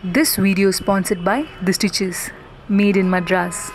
This video is sponsored by The Stitches, made in Madras.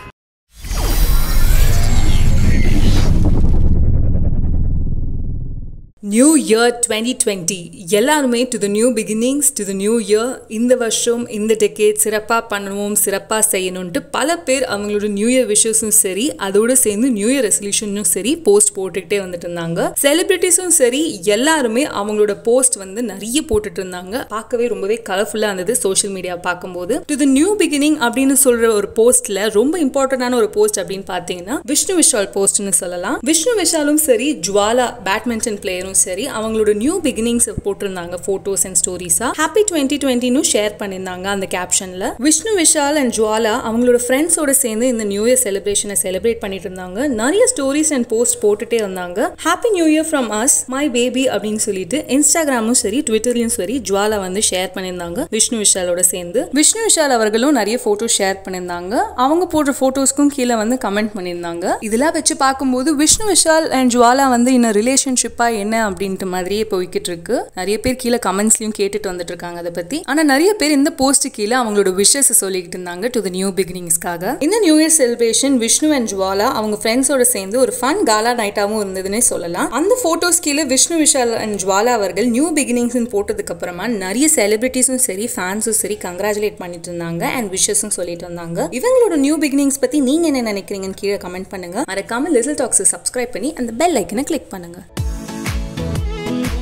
New year twenty twenty எல்லாருமே to the new beginnings to the new year இந்த வருஷம் இந்த decade சிறப்பாக பண்ணணும் சிறப்பாக செய்யணும்ன்ட்டு பல பேர் அவங்களோட நியூ இயர் விஷஸும் சரி அதோட சேர்ந்து நியூ இயர் ரெசல்யூஷனும் சரி போஸ்ட் போட்டுக்கிட்டே வந்துட்டு இருந்தாங்க செலிபிரிட்டிஸும் சரி எல்லாருமே அவங்களோட போஸ்ட் வந்து நிறைய போட்டுட்டு இருந்தாங்க பார்க்கவே ரொம்பவே கலர்ஃபுல்லாக இருந்தது சோஷியல் மீடியா பார்க்கும்போது டு த நியூ பிகினிங் அப்படின்னு சொல்ற ஒரு போஸ்ட்ல ரொம்ப இம்பார்ட்டன்டான ஒரு போஸ்ட் அப்படின்னு பார்த்தீங்கன்னா விஷ்ணு விஷால் போஸ்ட்னு சொல்லலாம் விஷ்ணு விஷாலும் சரி ஜுவாலா பேட்மிண்டன் பிளேயரும் சரி அவங்களோட நியூ பிகினிங்ஸ் போட்டிருந்தாங்க போட்டோஸ் அண்ட் ஸ்டோரிஸா ஹாப்பி டுவெண்ட்டி டுவெண்ட்டின்னு ஷேர் பண்ணியிருந்தாங்க அந்த கேப்ஷன்ல விஷ்ணு விஷால் அண்ட் ஜுவாலா அவங்களோட ஃப்ரெண்ட்ஸோட சேர்ந்து இந்த நியூ இயர் செலிப்ரேஷனை செலிப்ரேட் பண்ணிட்டு இருந்தாங்க நிறைய ஸ்டோரிஸ் அண்ட் போஸ்ட் போட்டுட்டே இருந்தாங்க happy new year from us my baby அப்படின்னு சொல்லிட்டு இன்ஸ்டாகிராமும் சரி ட்விட்டர்லயும் சரி ஜுவாலா வந்து ஷேர் பண்ணியிருந்தாங்க விஷ்ணு விஷாலோட சேர்ந்து விஷ்ணு விஷால் அவர்களும் நிறைய போட்டோ ஷேர் பண்ணியிருந்தாங்க அவங்க போடுற போட்டோஸ்க்கும் கீழே வந்து கமெண்ட் பண்ணியிருந்தாங்க இதெல்லாம் வச்சு பார்க்கும்போது விஷ்ணு விஷால் அண்ட் ஜுவாலா வந்து இன்னும் ரிலேஷன்ஷிப்பா என்ன அப்படின்ட்டு மாதிரியே போய்கிட்டு இருக்கு நிறைய பேர் கீழே கமெண்ட்ஸ்லயும் கேட்டுட்டு வந்துட்டு இருக்காங்க அதை பத்தி ஆனா நிறைய பேர் இந்த போஸ்ட் கீழே அவங்களோட விஷஸ் சொல்லிக்கிட்டு இருந்தாங்க டு த நியூ பிகினிங்ஸ்க்காக இந்த new year celebration Vishnu and Jwala அவங்க ஃப்ரெண்ட்ஸோட சேர்ந்து ஒரு ஃபன் காலா நைட்டாவும் இருந்ததுன்னே சொல்லலாம் அந்த போட்டோஸ் கீழே விஷ்ணு விஷால் அண்ட் ஜுவாலா அவர்கள் நியூ பிகினிங்ஸ் போட்டதுக்கு அப்புறமா நிறைய செலிபிரிட்டிஸும் சரி ஃபேன்ஸும் சரி கங்க்ராச்சுலேட் பண்ணிட்டு இருந்தாங்க அண்ட் விஷஸும் சொல்லிட்டு இருந்தாங்க இவங்களோட நியூ பிகினிங்ஸ் பத்தி நீங்க என்ன நினைக்கிறீங்கன்னு கீழே கமெண்ட் பண்ணுங்க மறக்காம லிட்டில் டாக்ஸ் சப்ஸ்கிரைப் பண்ணி அந்த பெல் ஐக்கனை கிளிக் பண்ணுங்க